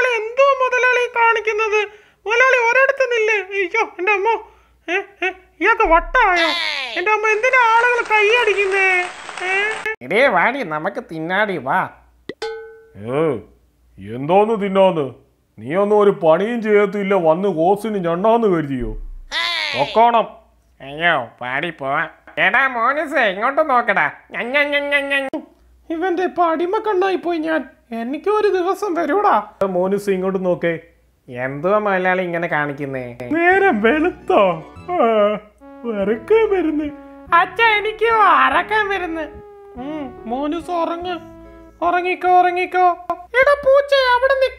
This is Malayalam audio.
മുതലാളി എന്തോ മുതലാളി കാണിക്കുന്നത് മുതലാളി ഒരിടത്ത് നില്ലേ അയ്യോ എന്റെ അമ്മ ഏ, ഏ, ഇയാൾക്ക് വട്ടായോ എന്റെ അമ്മ എന്തിനാ ആളുകൾ കൈയടിക്കുന്നേ ഏ? ഇടേ വാടി നമുക്ക് തിന്നാടി വാ ഏ എന്തോന്ന് തിന്നാന്ന് നീ ഒന്നും ഒരു പണിയും ചെയ്യത്തില്ല വന്ന് കോസിന് ഞണ്ണാന്ന് കരുതിയോ പൊക്കോണം അയ്യോ പാടി പോവാ എടാ മോനിസേ ഇങ്ങോട്ട് നോക്കടാ ഞഞ്ഞ ഞഞ്ഞ ഞഞ്ഞ. ഇവന്റെ ഇപ്പൊ അടിമ കണ്ണായി പോയി ഞാൻ എനിക്കും ഒരു ദിവസം വരൂടാ മോനുസ് ഇങ്ങോട്ട് നോക്കേ എന്തുവാ മുതലാളി ഇങ്ങനെ കാണിക്കുന്നേ നേരം വെളുത്തോ വെറുക്കാൻ വരുന്നേ അച്ഛ എനിക്ക് അറക്കാൻ വരുന്നു മോനുസ് ഉറങ്ങ് ഉറങ്ങിക്കോ ഉറങ്ങിക്കോ എടാ പൂച്ച അവിടെ നീ